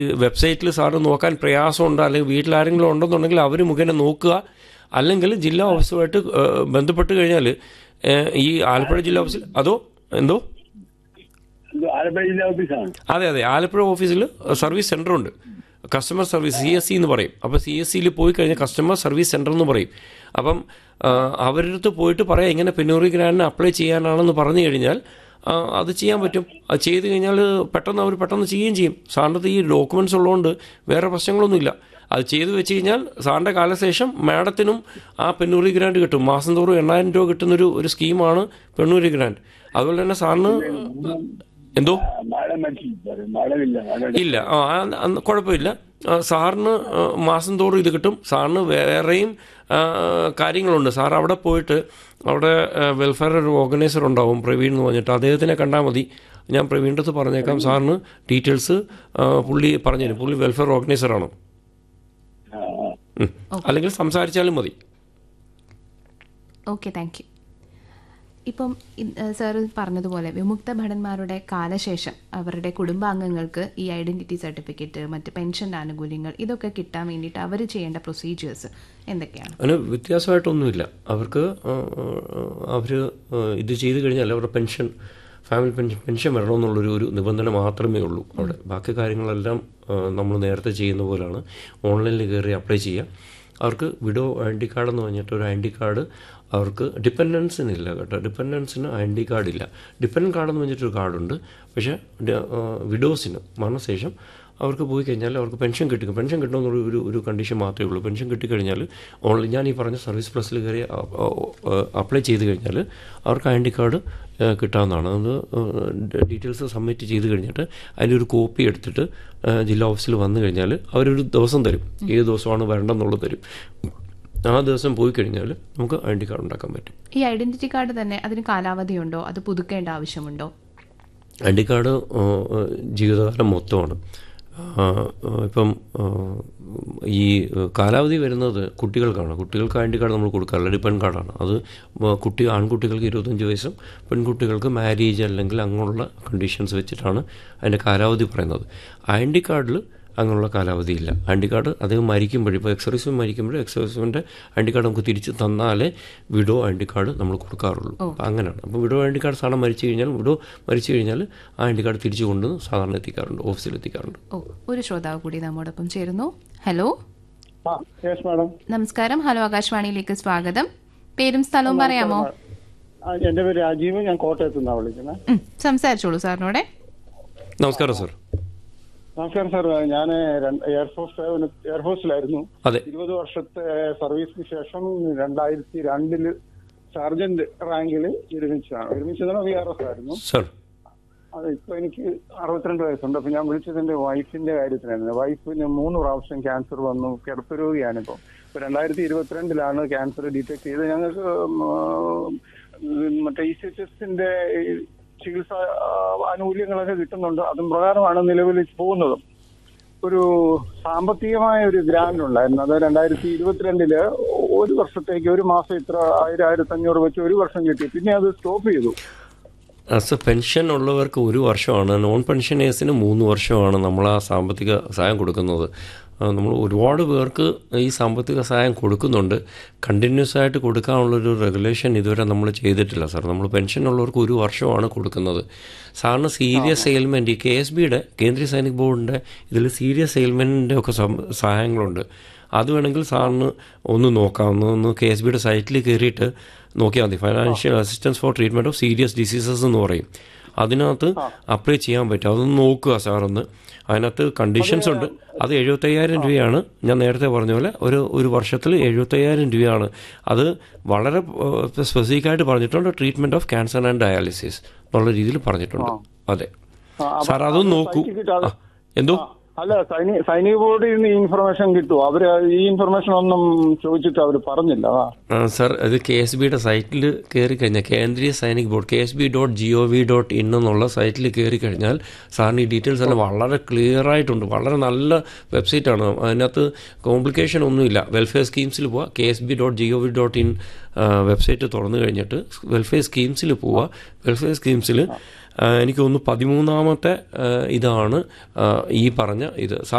വെബ്സൈറ്റിൽ സാറ് നോക്കാൻ പ്രയാസമുണ്ട് അല്ലെങ്കിൽ വീട്ടിൽ ആരെങ്കിലും ഉണ്ടെന്നുണ്ടെങ്കിൽ അവർ മുഖേന നോക്കുക അല്ലെങ്കിൽ ജില്ലാ ഓഫീസുമായിട്ട് ഏഹ്, ബന്ധപ്പെട്ട് കഴിഞ്ഞാൽ ഏഹ്, ഈ ആലപ്പുഴ ജില്ലാ ഓഫീസിൽ അതോ എന്തോ ഇത് ആലപ്പുഴ ജില്ലാ ഓഫീസാണ് അതെ അതെ ആലപ്പുഴ ഓഫീസിൽ സർവീസ് സെൻ്റർ ഉണ്ട് customer service C S C എന്ന് പറയും അപ്പോൾ സി എസ് സിയിൽ പോയി കഴിഞ്ഞാൽ കസ്റ്റമർ സർവീസ് സെൻ്റർ എന്ന് പറയും അപ്പം ആ, അവരുടെ അടുത്ത് പോയിട്ട് പറയാം ഇങ്ങനെ പെനൂറി ഗ്രാൻഡിന് അപ്ലൈ ചെയ്യാനാണെന്ന് പറഞ്ഞു കഴിഞ്ഞാൽ ആ, അത് ചെയ്യാൻ പറ്റും അത് ചെയ്ത് കഴിഞ്ഞാൽ പെട്ടെന്ന് അവർ പെട്ടെന്ന് ചെയ്യുകയും ചെയ്യും സാറിൻ്റെ ഈ ഡോക്യുമെൻറ്റ്സ് ഉള്ളതുകൊണ്ട് വേറെ പ്രശ്നങ്ങളൊന്നുമില്ല അത് ചെയ്ത് വെച്ച് കഴിഞ്ഞാൽ സാറിൻ്റെ കാലശേഷം മാഡത്തിനും ആ പെണ്ണൂരി ഗ്രാൻഡ് കിട്ടും മാസം തോറും എണ്ണായിരം രൂപ കിട്ടുന്നൊരു ഒരു സ്കീമാണ് പെണ്ണൂരി ഗ്രാൻഡ് അതുപോലെ തന്നെ സാറിന് എന്തോ മഴ മരിച്ചില്ല മഴവില്ല മഴ ഇല്ല ആ ആ, അന്ന് കുഴപ്പമില്ല ആ, സാറിന് ആ, മാസം തോറും ഇത് കിട്ടും സാറിന് വേറെയും ആ, കാര്യങ്ങളുണ്ട് സാർ അവിടെ പോയിട്ട് അവിടെ ആ, വെൽഫെയർ ഒരു ഓർഗനൈസർ ഉണ്ടാവും പ്രവീൺ എന്ന് പറഞ്ഞിട്ട് അദ്ദേഹത്തിനെ കണ്ടാൽ മതി ഞാൻ പ്രവീണിൻ്റെ അടുത്ത് പറഞ്ഞേക്കാം സാറിന് ഡീറ്റെയിൽസ് ആ, പുള്ളി പറഞ്ഞുതരും പുള്ളി വെൽഫെയർ ഓർഗനൈസറാണ് ആ, ആ. ഉം. അല്ലെങ്കിൽ സംസാരിച്ചാലും മതി ഓക്കെ താങ്ക് യു ഇപ്പം സാർ പറഞ്ഞതുപോലെ വിമുക്ത ഭടന്മാരുടെ കാലശേഷം അവരുടെ കുടുംബാംഗങ്ങൾക്ക് ഈ ഐഡന്റിറ്റി സർട്ടിഫിക്കറ്റ് മറ്റ് പെൻഷൻ ആനുകൂല്യങ്ങൾ ഇതൊക്കെ കിട്ടാൻ വേണ്ടിയിട്ട് അവർ ചെയ്യേണ്ട പ്രൊസീജിയേഴ്സ് എന്തൊക്കെയാണ് അതിന് വ്യത്യാസമായിട്ടൊന്നുമില്ല അവർക്ക് അവർ ഇത് ചെയ്ത് കഴിഞ്ഞാൽ അവരുടെ പെൻഷൻ ഫാമിലി പെൻഷൻ പെൻഷൻ വരണമെന്നുള്ളൊരു ഒരു നിബന്ധന മാത്രമേ ഉള്ളൂ അവിടെ ബാക്കി കാര്യങ്ങളെല്ലാം നമ്മൾ നേരത്തെ ചെയ്യുന്ന പോലെയാണ് ഓൺലൈനിൽ കയറി അപ്ലൈ ചെയ്യുക അവർക്ക് വിഡോ ഐ ഡി കാർഡ് എന്ന് പറഞ്ഞിട്ട് ഒരു ഐ ഡി കാർഡ് അവർക്ക് ഡിപ്പെൻഡൻസിനില്ല കേട്ടോ ഡിപ്പെൻഡൻസിന് ഐ ഡി കാർഡില്ല ഡിപ്പെൻഡൻറ്റ് കാർഡ് എന്ന് പറഞ്ഞിട്ടൊരു കാർഡുണ്ട് പക്ഷേ വിഡോസിന് മരണശേഷം അവർക്ക് പോയി കഴിഞ്ഞാൽ അവർക്ക് പെൻഷൻ കിട്ടും പെൻഷൻ കിട്ടണമെന്നുള്ള ഒരു ഒരു കണ്ടീഷൻ മാത്രമേ ഉള്ളൂ പെൻഷൻ കിട്ടിക്കഴിഞ്ഞാൽ ഓൺലൈൻ ഞാൻ ഈ പറഞ്ഞ സർവീസ് പ്ലസിൽ കയറി അപ്ലൈ ചെയ്ത് കഴിഞ്ഞാൽ അവർക്ക് ഐ ഡി കാർഡ് കിട്ടാവുന്നതാണ് അത് ഡീറ്റെയിൽസ് സബ്മിറ്റ് ചെയ്ത് കഴിഞ്ഞിട്ട് അതിൻ്റെ ഒരു കോപ്പി എടുത്തിട്ട് ആ, ജില്ലാ ഓഫീസിൽ വന്നു കഴിഞ്ഞാൽ അവരൊരു ദിവസം തരും ഏത് ദിവസമാണ് വരേണ്ടതെന്നുള്ളത് തരും ആ ദിവസം പോയി കഴിഞ്ഞാൽ നമുക്ക് ഐ ഡി കാർഡ് ഉണ്ടാക്കാൻ പറ്റും ഈ ഐഡന്റിറ്റി കാർഡ് തന്നെ അതിന് കാലാവധിയുണ്ടോ അത് പുതുക്കേണ്ട ആവശ്യമുണ്ടോ ഐ ഡി കാർഡ് ആ, ആ, ജീവിതകാലം മൊത്തമാണ് ആ, ആ, ഇപ്പം ആ, ഈ കാലാവധി വരുന്നത് കുട്ടികൾക്കാണ് കുട്ടികൾക്ക് ഐ ഡി കാർഡ് നമ്മൾ കൊടുക്കാറില്ല ഡിപ്പെൻ കാർഡാണ് അത് ആ, കുട്ടി ആൺകുട്ടികൾക്ക് ഇരുപത്തഞ്ച് വയസ്സും പെൺകുട്ടികൾക്ക് മാരേജ് അല്ലെങ്കിൽ അങ്ങനെയുള്ള കണ്ടീഷൻസ് വെച്ചിട്ടാണ് അതിൻ്റെ കാലാവധി പറയുന്നത് ഐ ഡി കാർഡിൽ അങ്ങനെയുള്ള കാലാവധിയില്ല ഐ ഡി കാർഡ് അദ്ദേഹം മരിക്കുമ്പോഴും ഇപ്പോൾ എക്സർവീസ് മരിക്കുമ്പോഴും എക്സർവീസിൻ്റെ ഐ ഡി കാർഡ് നമുക്ക് തിരിച്ച് തന്നാലേ വിഡോ ഐ ഡി കാർഡ് നമ്മൾ കൊടുക്കാറുള്ളൂ അപ്പോൾ അങ്ങനെയാണ് അപ്പോൾ വിഡോ ഐ ഡി കാർഡ് സാധാരണ മരിച്ചു കഴിഞ്ഞാൽ വിഡോ മരിച്ചു കഴിഞ്ഞാൽ ആ ഐ ഡി കാർഡ് തിരിച്ചു കൊണ്ട് സാധാരണ എത്തിക്കാറുണ്ട് ഓഫീസിൽ എത്തിക്കാറുണ്ട് ഓ ഒരു ശ്രോതാവ് കൂടി നമ്മോടൊപ്പം ചേരുന്നു ഹലോ ആ യെസ് മാഡം നമസ്കാരം ഹലോ ആകാശവാണിയിലേക്ക് സ്വാഗതം പേരും സ്ഥലവും പറയാമോ ആ, എന്റെ പേര് രാജീവ് ഞാൻ കോട്ടയത്ത് നിന്നാണ് വിളിക്കുന്നത് ഉം, സംസാരിച്ചോളൂ സാറിനോടെ നമസ്കാരം സാർ നമസ്കാരം സാർ ഞാൻ എയർഫോഴ്സ് എയർഫോഴ്സിലായിരുന്നു അതെ ഇരുപത് വർഷത്തെ സർവീസിന് ശേഷം രണ്ടായിരത്തി രണ്ടില് സർജന്റ് റാങ്കിൽ വിരമിച്ചതാണ് വിരമിച്ചതാണ് വി ആർ എസ് ആയിരുന്നു സാർ അത് ഇപ്പൊ എനിക്ക് അറുപത്തിരണ്ട് വയസ്സുണ്ട് അപ്പൊ ഞാൻ വിളിച്ചത് എന്റെ വൈഫിന്റെ കാര്യത്തിനായിരുന്നു വൈഫിന് മൂന്ന് പ്രാവശ്യം ക്യാൻസർ വന്നു കിടപ്പ് രോഗിയാണ് ഇപ്പൊ ഇപ്പൊ രണ്ടായിരത്തി ഇരുപത്തിരണ്ടിലാണ് ക്യാൻസർ ഡിറ്റക്ട് ചെയ്ത് ഞങ്ങൾക്ക് ഉം, ഉം, മറ്റേ ഇ സി എച്ച് എസിന്റെ ചികിത്സ ആ, ആനുകൂല്യങ്ങളൊക്കെ കിട്ടുന്നുണ്ട് അതും പ്രകാരമാണ് നിലവിൽ പോകുന്നത് ഒരു സാമ്പത്തികമായ ഒരു ഗ്രാന്റ് ഉണ്ടായിരുന്നു അത് രണ്ടായിരത്തി ഇരുപത്തിരണ്ടില് ഒരു വർഷത്തേക്ക് ഒരു മാസം ഇത്ര ആയിരം ആയിരത്തി അഞ്ഞൂറ് വെച്ച് ഒരു വർഷം കിട്ടി പിന്നെ അത് സ്റ്റോപ്പ് ചെയ്തു ആസ് എ പെൻഷൻ ഉള്ളവർക്ക് ഒരു വർഷമാണ് നോൺ പെൻഷനേഴ്സിന് മൂന്ന് വർഷമാണ് നമ്മൾ ആ സാമ്പത്തിക സഹായം കൊടുക്കുന്നത് ആ, നമ്മൾ ഒരുപാട് പേർക്ക് ഈ സാമ്പത്തിക സഹായം കൊടുക്കുന്നുണ്ട് കണ്ടിന്യൂസ് ആയിട്ട് കൊടുക്കാനുള്ളൊരു റെഗുലേഷൻ ഇതുവരെ നമ്മൾ ചെയ്തിട്ടില്ല സാർ നമ്മൾ പെൻഷൻ ഉള്ളവർക്ക് ഒരു വർഷമാണ് കൊടുക്കുന്നത് സാറിന് സീരിയസ് എയിൽമെൻറ്റ് ഈ കെ എസ് ബിയുടെ കേന്ദ്രീയ സൈനിക് ബോർഡിൻ്റെ ഇതിൽ സീരിയസ് എയിൽമെൻറ്റിൻ്റെ ഒക്കെ സം- സഹായങ്ങളുണ്ട് അത് വേണമെങ്കിൽ സാറിന് ഒന്ന് നോക്കാം ഒന്ന് കെ എസ് ബിയുടെ സൈറ്റിൽ കയറിയിട്ട് നോക്കിയാൽ മതി financial assistance for treatment of serious diseases എന്ന് പറയും അതിനകത്ത് അപ്ലൈ ചെയ്യാൻ പറ്റും അതൊന്ന് നോക്കുക സാറൊന്ന് അതിനകത്ത് കണ്ടീഷൻസ് ഉണ്ട് അത് എഴുപത്തയ്യായിരം രൂപയാണ് ഞാൻ നേരത്തെ പറഞ്ഞ പോലെ ഒരു ഒരു വർഷത്തിൽ എഴുപത്തയ്യായിരം രൂപയാണ് അത് വളരെ സ്പെസിഫിക് ആയിട്ട് പറഞ്ഞിട്ടുണ്ട് treatment of cancer and dialysis എന്നുള്ള രീതിയിൽ പറഞ്ഞിട്ടുണ്ട് അതെ ആ, അപ്പൊ സാർ അതൊന്ന് നോക്കൂ സൈറ്റിൽ കിട്ടാതെ- ആ, എന്തോ അല്ല സൈനിക സൈനിക ബോർഡിൽ നിന്ന് ഈ ഇൻഫർമേഷൻ കിട്ടുമോ അവര് ഈ ഇൻഫർമേഷൻ ഒന്നും ചോദിച്ചിട്ട് അവർ പറഞ്ഞില്ല അതാ ആ, സർ അത് കെ എസ് ബിയുടെ സൈറ്റിൽ കയറി കഴിഞ്ഞാൽ Kendriya Sainik board K S B dot G O V dot in എന്നുള്ള സൈറ്റിൽ കയറി കഴിഞ്ഞാൽ സാറിന് ഈ ഡീറ്റെയിൽസ് എല്ലാം വളരെ ക്ലിയർ ആയിട്ടുണ്ട് വളരെ നല്ല വെബ്സൈറ്റാണ് അതിനകത്ത് കോംപ്ലിക്കേഷൻ ഒന്നുമില്ല വെൽഫെയർ സ്കീംസിൽ പോവുക K S B dot G O V dot in website തുറന്നു കഴിഞ്ഞിട്ട് വെൽഫെയർ സ്കീംസിൽ പോവുക വെൽഫെയർ സ്കീംസിൽ ആ, എനിക്ക് തോന്നുന്നു പതിമൂന്നാമത്തെ ആ, ഇതാണ് ആ, ഈ പറഞ്ഞ ഇത്